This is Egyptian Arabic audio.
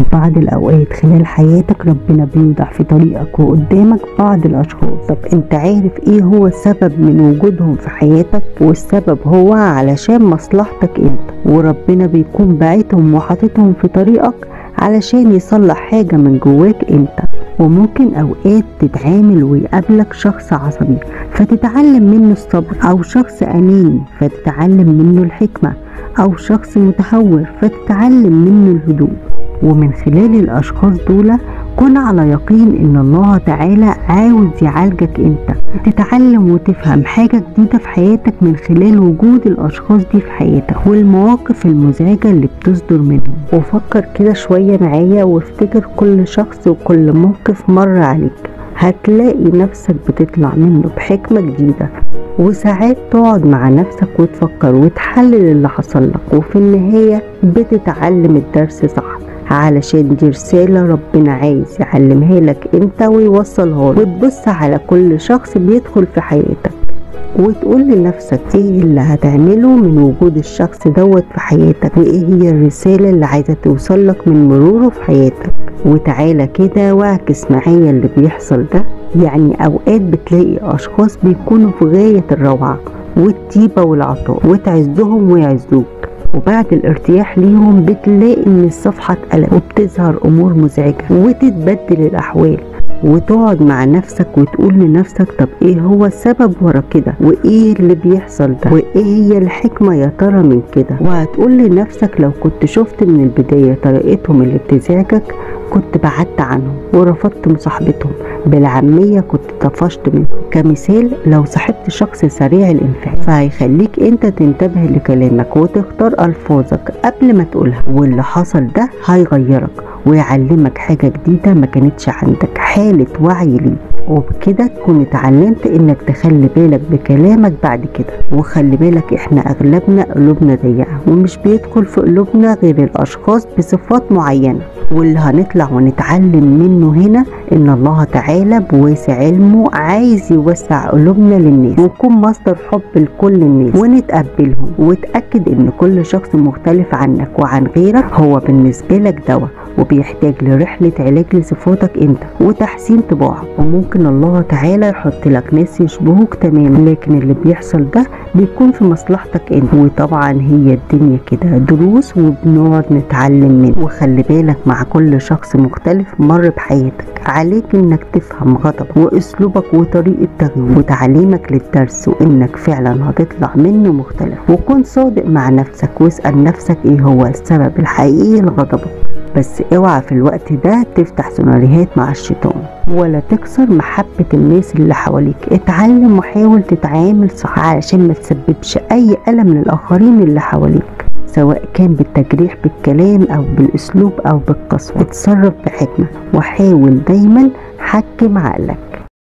بعض الأوقات خلال حياتك ربنا بيوضع في طريقك وقدامك بعض الأشخاص طب أنت عارف إيه هو السبب من وجودهم في حياتك والسبب هو علشان مصلحتك أنت وربنا بيكون باعتهم وحاططهم في طريقك علشان يصلح حاجة من جواك أنت وممكن أوقات تتعامل ويقابلك شخص عصبي فتتعلم منه الصبر أو شخص أناني فتتعلم منه الحكمة أو شخص متهور فتتعلم منه الهدوء ومن خلال الأشخاص دول كن على يقين ان الله تعالى عاوز يعالجك انت تتعلم وتفهم حاجة جديدة في حياتك من خلال وجود الاشخاص دي في حياتك والمواقف المزعجة اللي بتصدر منهم وفكر كده شوية معايا وافتكر كل شخص وكل موقف مر عليك هتلاقي نفسك بتطلع منه بحكمة جديدة وساعات تقعد مع نفسك وتفكر وتحلل اللي حصل لك وفي النهاية بتتعلم الدرس صح علشان دي رسالة ربنا عايز يعلمها لك انت ويوصلها لك وتبص على كل شخص بيدخل في حياتك وتقول لنفسك ايه اللي هتعمله من وجود الشخص دوت في حياتك وايه هي الرسالة اللي عايزة توصلك من مروره في حياتك وتعالى كده واعكس معايا اللي بيحصل ده يعني اوقات بتلاقي اشخاص بيكونوا في غاية الروعة والطيبة والعطاء وتعزهم ويعزوك وبعد الارتياح ليهم بتلاقي ان الصفحة اتقلبت وبتظهر امور مزعجة وتتبدل الاحوال وتقعد مع نفسك وتقول لنفسك طب ايه هو السبب ورا كده وايه اللي بيحصل ده وايه هي الحكمة يا ترى من كده وهتقول لنفسك لو كنت شفت من البداية طريقتهم اللي بتزعجك كنت بعدت عنهم ورفضت مصاحبتهم بالعامية كنت طفشت منهم كمثال لو صاحبت شخص سريع الانفعال فهيخليك انت تنتبه لكلامك وتختار الفاظك قبل ما تقولها واللي حصل ده هيغيرك ويعلمك حاجة جديدة ما كانتش عندك حالة وعي ليه وبكده تكون اتعلمت انك تخلي بالك بكلامك بعد كده وخلي بالك احنا اغلبنا قلوبنا ضيقة ومش بيدخل في قلوبنا غير الاشخاص بصفات معينة واللي هنطلع ونتعلم منه هنا ان الله تعالى بواسع علمه عايز يوسع قلوبنا للناس ونكون مصدر حب لكل الناس ونتقبلهم وتأكد ان كل شخص مختلف عنك وعن غيرك هو بالنسبة لك دواء وبيحتاج لرحلة علاج لصفاتك انت وتحسين طباعك وممكن الله تعالى يحط لك ناس يشبهوك تماما لكن اللي بيحصل ده بيكون في مصلحتك انت وطبعا هي الدنيا كده دروس وبنقعد نتعلم منه وخلي بالك مع كل شخص مختلف مر بحياتك عليك انك تفهم غضبك واسلوبك وطريقة تغييره وتعليمك للدرس وانك فعلا هتطلع منه مختلف وكن صادق مع نفسك واسأل نفسك ايه هو السبب الحقيقي لغضبك بس اوعى في الوقت ده تفتح سيناريوهات مع الشيطان ولا تكسر محبة الناس اللي حواليك اتعلم وحاول تتعامل صح علشان ما تسببش اي ألم للآخرين اللي حواليك سواء كان بالتجريح بالكلام او بالاسلوب او بالقسوة اتصرف بحكمة وحاول دايما حكم عقلك